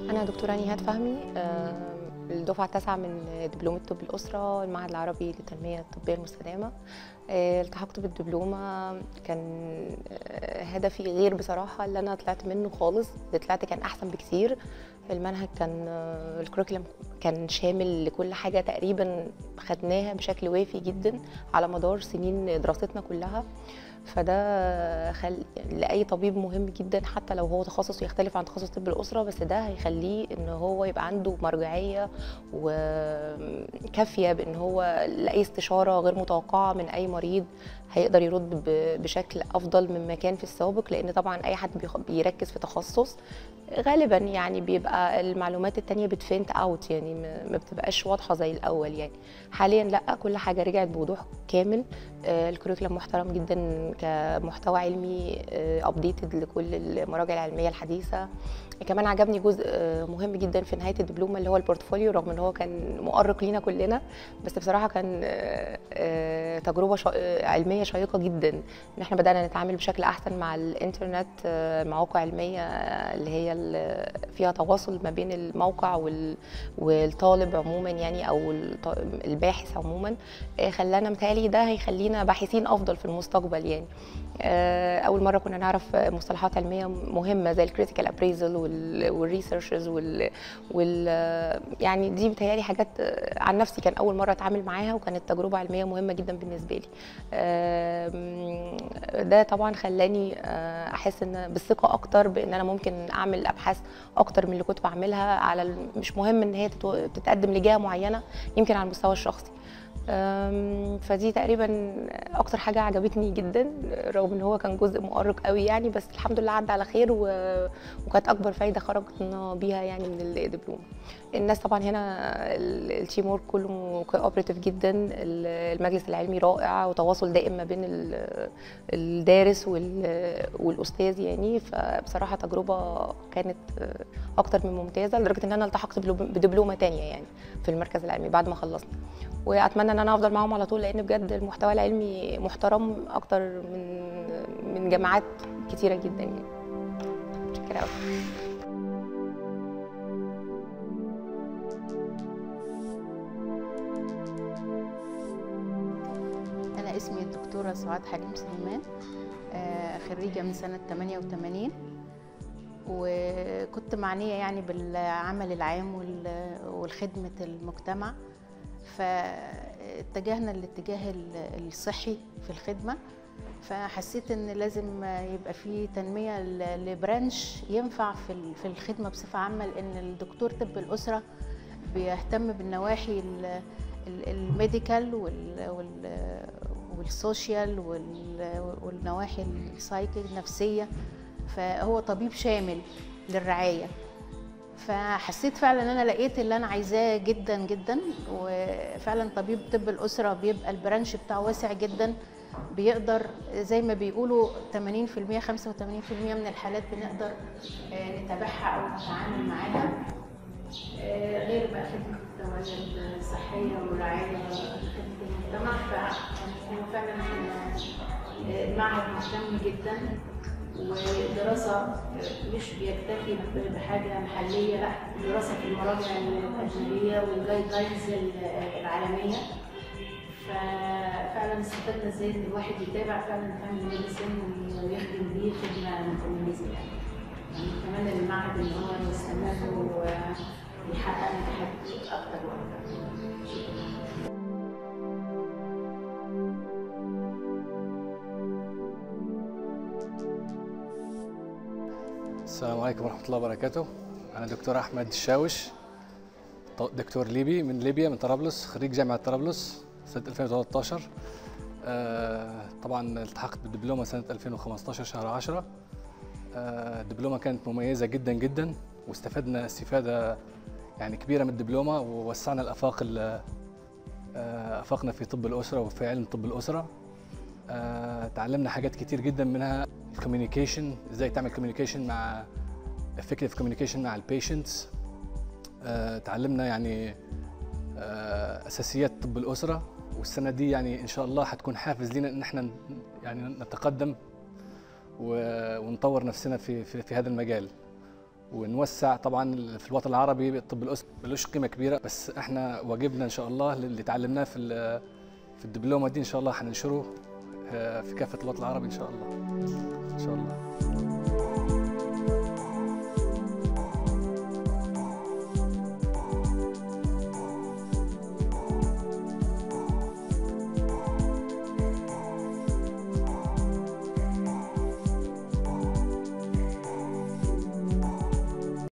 أنا دكتورة نهاد فهمي آه، الدفعة التاسعة من دبلوم طب الأسرة المعهد العربي للتنمية الطبية المستدامة آه، التحقت بالدبلومة كان آه، هدفي غير بصراحة اللي أنا طلعت منه خالص اللي طلعت كان أحسن بكتير المنهج كان آه، الكوريكولم كان شامل لكل حاجة تقريبا خدناها بشكل وافي جدا على مدار سنين دراستنا كلها فده خل... لاي طبيب مهم جدا حتى لو هو تخصصه يختلف عن تخصص طب الاسره بس ده هيخليه ان هو يبقى عنده مرجعيه وكافيه بان هو لاي استشاره غير متوقعه من اي مريض هيقدر يرد ب- بشكل افضل مما كان في السابق لان طبعا اي حد بيخ- بيركز في تخصص غالبا يعني بيبقى المعلومات التانية بتفنت اوت يعني ما ما بتبقاش واضحه زي الاول يعني حاليا لا كل حاجه رجعت بوضوح كامل آه، الكوريكولم محترم جدا كمحتوى علمي ابديتد لكل المراجع العلميه الحديثه كمان عجبني جزء آه، مهم جدا في نهايه الدبلومه اللي هو البورتفوليو رغم ان هو كان مؤرق لينا كلنا بس بصراحه كان آه، آه، تجربه شا- آه، علميه شيقه جدا ان احنا بدانا نتعامل بشكل احسن مع الانترنت آه، مواقع علميه آه، اللي هي ال- فيها تواصل ما بين الموقع وال- والطالب عموما يعني او الط- الباحث عموما آه، خلانا متهيألي ده هيخلينا باحثين افضل في المستقبل يعني آه، اول مره كنا نعرف مصطلحات علميه مهمه زي الكريتيكال ابريزل والريسيرشز وال, وال يعني دي متهيألي حاجات آه، عن نفسي كان اول مره اتعامل معاها وكانت تجربه علميه مهمه جدا بالنسبه لي آم، ده طبعا خلاني آه، احس ان بالثقه اكتر بان انا ممكن اعمل ابحاث اكتر من اللي كنت بعملها على ال- مش مهم ان هي تتو- تتقدم لجهه معينه يمكن على المستوى الشخصي أم، فدي تقريبا اكتر حاجه عجبتني جدا رغم ان هو كان جزء مؤرق قوي يعني بس الحمد لله عدى على خير و... وكانت اكبر فايده خرجنا بيها يعني من الدبلوم الناس طبعا هنا ال- التيم ورك كله كوبريتيف جدا ال- المجلس العلمي رائع وتواصل دائم ما بين ال- الدارس وال- والاستاذ يعني فبصراحه تجربه كانت اكتر من ممتازه لدرجه ان انا التحقت بلو- بدبلومه تانية يعني في المركز العلمي بعد ما خلصنا واتمنى ان انا افضل معاهم على طول لان بجد المحتوى العلمي محترم اكتر من من جامعات كتيره جدا يعني شكرا قوي أنا اسمي الدكتورة سعاد حليم سليمان آه، خريجة من سنة 88 وكنت معنية يعني بالعمل العام وال- والخدمة المجتمع فاتجهنا للاتجاه ال- الصحي في الخدمة فحسيت ان لازم يبقى في تنمية ل- لبرانش ينفع في ال- في الخدمة بصفة عامة لان الدكتور طب الأسرة بيهتم بالنواحي ال- ال- الميديكال وال- وال- والسوشيال وال- والنواحي السايكي النفسية فهو طبيب شامل للرعاية فحسيت فعلا ان انا لقيت اللي انا عايزاه جدا جدا وفعلا طبيب طب الاسره بيبقى البرانش بتاعه واسع جدا بيقدر زي ما بيقولوا 80% 85% من الحالات بنقدر آه، نتابعها او نتعامل معاها آه، غير بقى خدمه التوعيه الصحيه والرعايه خدمه المجتمع فهو فعلا آه، المعهد مهتم جدا ودراسة مش بيكتفي بحاجة محلية لا دراسة في المراجع الأجنبية والجايد لاينز العالمية ففعلا استفدنا ازاي ان الواحد يتابع فعلا فهم الميديسن ويخدم بيه خدمة متميزة يعني يعني كمان المعهد ان هو يستمر ويحقق نجاحات اكتر واكتر السلام عليكم ورحمة الله وبركاته أنا دكتور أحمد الشاوش ط- دكتور ليبي من ليبيا من طرابلس خريج جامعة طرابلس سنة 2013 آه، طبعا التحقت بالدبلومة سنة 2015 شهر 10 آه، الدبلومة كانت مميزة جدا جدا واستفدنا استفادة يعني كبيرة من الدبلومة ووسعنا الآفاق ال- آه، آفاقنا في طب الأسرة وفي علم طب الأسرة آه، تعلمنا حاجات كتير جدا منها الكوميونيكيشن ازاي تعمل كوميونيكيشن مع effective communication مع البيشنتس تعلمنا يعني آه، اساسيات طب الاسره والسنه دي يعني ان شاء الله حتكون حافز لنا ان احنا ن- يعني نتقدم و- ونطور نفسنا في في, في هذا المجال ونوسع طبعا في الوطن العربي الطب الاسري ملوش قيمه كبيره بس احنا واجبنا ان شاء الله اللي تعلمناه في ال- في الدبلومه دي ان شاء الله هننشره آه، في كافه الوطن العربي ان شاء الله ان شاء الله